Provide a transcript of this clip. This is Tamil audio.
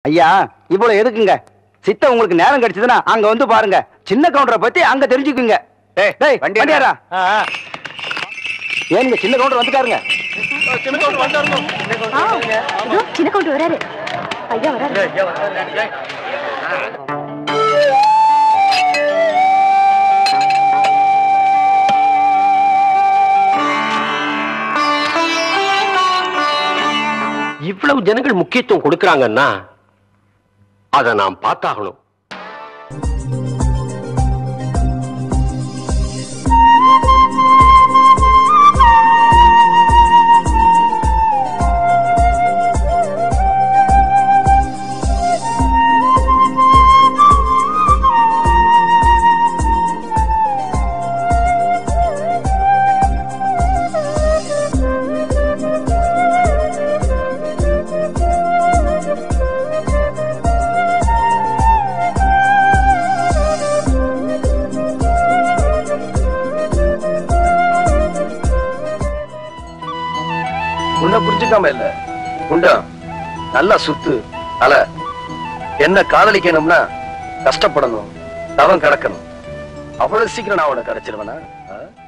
ஐயா இவ்வளவு எதுக்குங்க சித்த உங்களுக்கு நேரம் கிடைச்சதுன்னா அங்க வந்து பாருங்க சின்ன கவுண்டரை பத்தி அங்க தெரிஞ்சுக்குங்க டேய், டேய் வண்டி வண்டியாரா ஆ, ஆ. ஏனுங்க சின்ன கவுண்டர் வந்துட்டாருங்க இதோ சின்ன கவுண்டர் வராரு ஐயா வராரு இவ்வளவு ஜனங்கள் முக்கியத்துவம் கொடுக்கறாங்கன்னா அதை நாம் பார்த்தாகணும் உன்னை புரிஞ்சுக்காம இல்ல உண்டா நல்லா சுத்து அல என்ன காதலிக்கணும்னா கஷ்டப்படணும் தவம் கிடக்கணும் அவ்வளவு சீக்கிரம் நான் உனக்கு கிடைச்சிருவேனா ஆ?